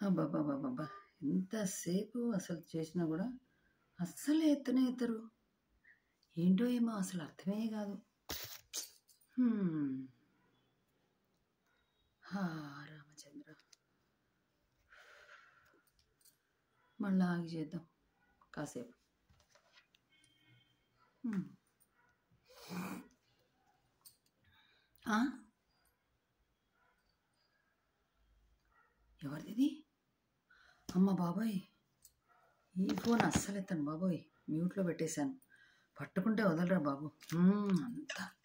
అబ్బబ్బబ్బబ్బబ్బా! ఎంతసేపు అసలు చేసినా గూడా అస్సలే ఎత్తనే ఎత్తరు. ఏంటో ఏమో అసలు అర్థమే గాదు. హ్మ్. హా! రామచంద్ర. మళ్ళా ఆగి చేద్దాం కాసేపు. హ్మ్. ఆ? ఎవరిదిది? అమ్మ బాబోయ్! ఈ ఫోన్ అస్సలెత్తను బాబోయ్! మ్యూట్‌లో పెట్టేశాను. పట్టుకుంటే వదలరా బాబు. హ్మ్. అంతా